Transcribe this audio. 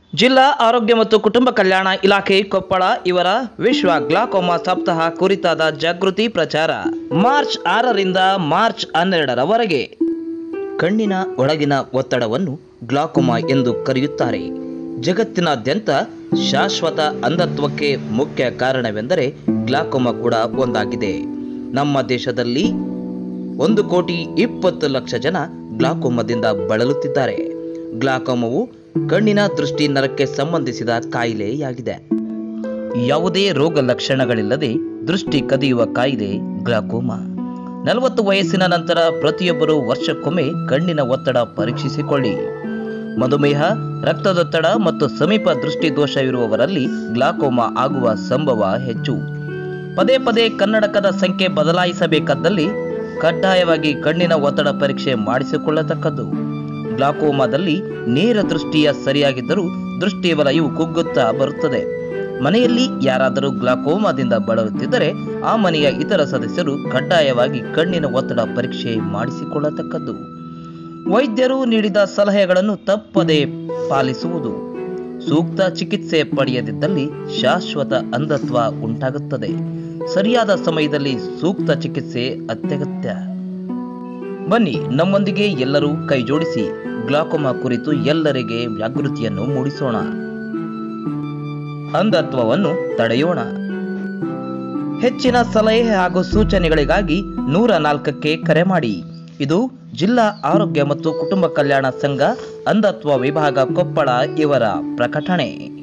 ಜಿಲ್ಲಾ ಆರೋಗ್ಯ ಮತ್ತು ಕುಟುಂಬ ಕಲ್ಯಾಣ ಇಲಾಖೆ ಕೊಪ್ಪಳ ಇವರ ವಿಶ್ವ ಗ್ಲಾಕೋಮಾ ಸಪ್ತಾಹ ಕುರಿತಾದ ಜಾಗೃತಿ ಪ್ರಚಾರ ಮಾರ್ಚ್ ಆರರಿಂದ ಮಾರ್ಚ್ ಹನ್ನೆರಡರವರೆಗೆ ಕಣ್ಣಿನ ಒಳಗಿನ ಒತ್ತಡವನ್ನು ಗ್ಲಾಕೋಮಾ ಎಂದು ಕರೆಯುತ್ತಾರೆ ಜಗತ್ತಿನಾದ್ಯಂತ ಶಾಶ್ವತ ಅಂಧತ್ವಕ್ಕೆ ಮುಖ್ಯ ಕಾರಣವೆಂದರೆ ಗ್ಲಾಕೋಮಾ ಕೂಡ ಒಂದಾಗಿದೆ ನಮ್ಮ ದೇಶದಲ್ಲಿ ಒಂದು ಕೋಟಿ ಇಪ್ಪತ್ತು ಲಕ್ಷ ಜನ ಗ್ಲಾಕೋಮದಿಂದ ಬಳಲುತ್ತಿದ್ದಾರೆ ಗ್ಲಾಕೋಮವು ಕಣ್ಣಿನ ದೃಷ್ಟಿ ನರಕ್ಕೆ ಸಂಬಂಧಿಸಿದ ಕಾಯಿಲೆಯಾಗಿದೆ ಯಾವುದೇ ರೋಗ ಲಕ್ಷಣಗಳಿಲ್ಲದೆ ದೃಷ್ಟಿ ಕದಿಯುವ ಕಾಯಿಲೆ ಗ್ಲಾಕೋಮಾ ನಲವತ್ತು ವಯಸ್ಸಿನ ನಂತರ ಪ್ರತಿಯೊಬ್ಬರು ವರ್ಷಕ್ಕೊಮ್ಮೆ ಕಣ್ಣಿನ ಒತ್ತಡ ಪರೀಕ್ಷಿಸಿಕೊಳ್ಳಿ ಮಧುಮೇಹ ರಕ್ತದೊತ್ತಡ ಮತ್ತು ಸಮೀಪ ದೃಷ್ಟಿ ದೋಷವಿರುವವರಲ್ಲಿ ಗ್ಲಾಕೋಮಾ ಆಗುವ ಸಂಭವ ಹೆಚ್ಚು ಪದೇ ಪದೇ ಕನ್ನಡಕದ ಸಂಖ್ಯೆ ಬದಲಾಯಿಸಬೇಕಾದಲ್ಲಿ ಕಡ್ಡಾಯವಾಗಿ ಕಣ್ಣಿನ ಒತ್ತಡ ಪರೀಕ್ಷೆ ಮಾಡಿಸಿಕೊಳ್ಳತಕ್ಕದ್ದು ಗ್ಲಾಕೋಮಾದಲ್ಲಿ ನೇರ ದೃಷ್ಟಿಯ ಸರಿಯಾಗಿದ್ದರೂ ದೃಷ್ಟಿ ವಲಯವು ಕುಗ್ಗುತ್ತಾ ಬರುತ್ತದೆ ಮನೆಯಲ್ಲಿ ಯಾರಾದರೂ ಗ್ಲಾಕೋಮಾದಿಂದ ಬಳಲುತ್ತಿದ್ದರೆ ಆ ಮನೆಯ ಇತರ ಸದಸ್ಯರು ಕಡ್ಡಾಯವಾಗಿ ಕಣ್ಣಿನ ಒತ್ತಡ ಪರೀಕ್ಷೆ ಮಾಡಿಸಿಕೊಳ್ಳತಕ್ಕದ್ದು ವೈದ್ಯರು ನೀಡಿದ ಸಲಹೆಗಳನ್ನು ತಪ್ಪದೇ ಪಾಲಿಸುವುದು ಸೂಕ್ತ ಚಿಕಿತ್ಸೆ ಪಡೆಯದಿದ್ದಲ್ಲಿ ಶಾಶ್ವತ ಅಂಧತ್ವ ಉಂಟಾಗುತ್ತದೆ ಸರಿಯಾದ ಸಮಯದಲ್ಲಿ ಸೂಕ್ತ ಚಿಕಿತ್ಸೆ ಅತ್ಯಗತ್ಯ ಬನ್ನಿ ನಮ್ಮೊಂದಿಗೆ ಎಲ್ಲರೂ ಕೈ ಜೋಡಿಸಿ ಗ್ಲಾಕೋಮಾ ಕುರಿತು ಎಲ್ಲರಿಗೆ ಜಾಗೃತಿಯನ್ನು ಮೂಡಿಸೋಣ ಅಂಧತ್ವವನ್ನು ತಡೆಯೋಣ ಹೆಚ್ಚಿನ ಸಲಹೆ ಹಾಗೂ ಸೂಚನೆಗಳಿಗಾಗಿ ನೂರ ನಾಲ್ಕಕ್ಕೆ ಕರೆ ಮಾಡಿ ಇದು ಜಿಲ್ಲಾ ಆರೋಗ್ಯ ಮತ್ತು ಕುಟುಂಬ ಕಲ್ಯಾಣ ಸಂಘ ಅಂಧತ್ವ ವಿಭಾಗ ಕೊಪ್ಪಳ ಇವರ ಪ್ರಕಟಣೆ